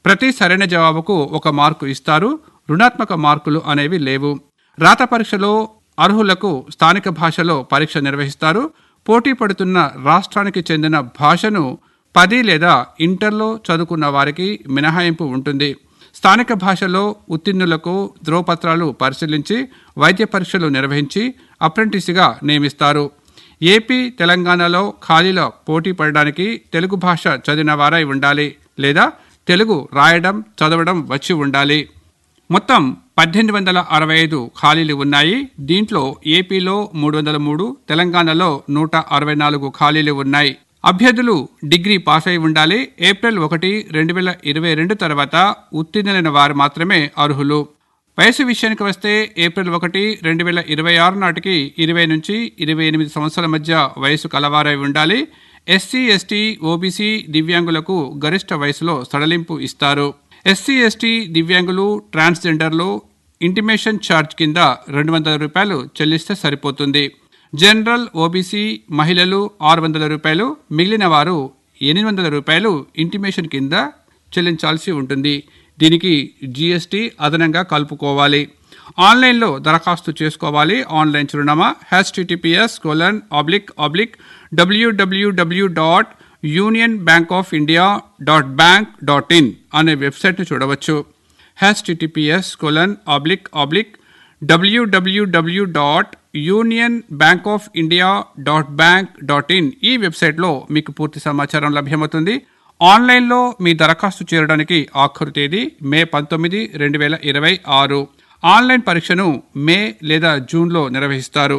ప్రతి సరైన జవాబుకు ఒక మార్కు ఇస్తారు రుణాత్మక మార్కులు అనేవి లేవు రాత పరీక్షలో అర్హులకు స్థానిక భాషలో పరీక్ష నిర్వహిస్తారు పోటీ పడుతున్న రాష్ట్రానికి చెందిన భాషను పది లేదా ఇంటర్లో చదువుకున్న వారికి మినహాయింపు ఉంటుంది స్థానిక భాషలో ఉత్తీర్ణులకు ధ్రువపత్రాలు పరిశీలించి వైద్య పరీక్షలు నిర్వహించి అప్రెంటిస్గా నియమిస్తారు ఏపీ తెలంగాణలో ఖాళీల పోటీ పడడానికి తెలుగు భాష చదివిన వారై ఉండాలి లేదా తెలుగు రాయడం చదవడం వచ్చి ఉండాలి మొత్తం పద్దెనిమిది వందల అరవై ఐదు ఖాళీలు ఉన్నాయి దీంట్లో ఏపీలో మూడు వందల మూడు తెలంగాణలో నూట అరవై నాలుగు ఖాళీలు ఉన్నాయి అభ్యర్థులు డిగ్రీ పాస్ అయి ఉండాలి ఏప్రిల్ ఒకటి రెండు వేల ఇరవై రెండు తర్వాత ఉత్తీర్ణులైన వారు మాత్రమే అర్హులు వయసు విషయానికి వస్తే ఏప్రిల్ ఒకటి రెండు వేల ఇరవై ఆరు నాటికి ఇరవై నుంచి ఇరవై ఎనిమిది సంవత్సరాల మధ్య వయసు కలవారై ఉండాలి ఎస్సీ ఎస్టీ ఓబీసీ దివ్యాంగులకు గరిష్ట వయసులో సడలింపు ఇస్తారు ఎస్సీ ఎస్టీ దివ్యాంగులు ట్రాన్స్జెండర్లు ఇంటిమేషన్ ఛార్జ్ కింద రెండు వందల రూపాయలు చెల్లిస్తే సరిపోతుంది జనరల్ ఓబీసీ మహిళలు ఆరు వందల రూపాయలు మిగిలిన వారు ఎనిమిది వందల రూపాయలు ఇంటిమేషన్ కింద చెల్లించాల్సి ఉంటుంది దీనికి జీఎస్టీ అదనంగా కలుపుకోవాలి ఆన్లైన్లో దరఖాస్తు చేసుకోవాలి ఆన్లైన్ చిరునామా hash TTPS colon oblique oblique WWW dot union bank of India dot bank dot in అనే వెబ్సైట్ను చూడవచ్చు hash TTPS colon oblique oblique WWW dot union bank of India dot bank dot in ఈ వెబ్సైట్లో మీకు పూర్తి సమాచారం లభ్యమవుతుంది ఆన్లైన్లో మీ దరఖాస్తు చేరడానికి ఆఖరు తేదీ మే పంతొమ్మిది రెండు వేల ఇరవై ఆరు ఆన్లైన్ పరీక్షను మే లేదా జూన్లో నిర్వహిస్తారు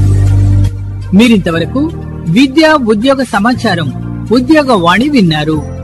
మీరింతవరకు విద్య ఉద్యోగ సమాచారం ఉద్యోగ వాణి విన్నారు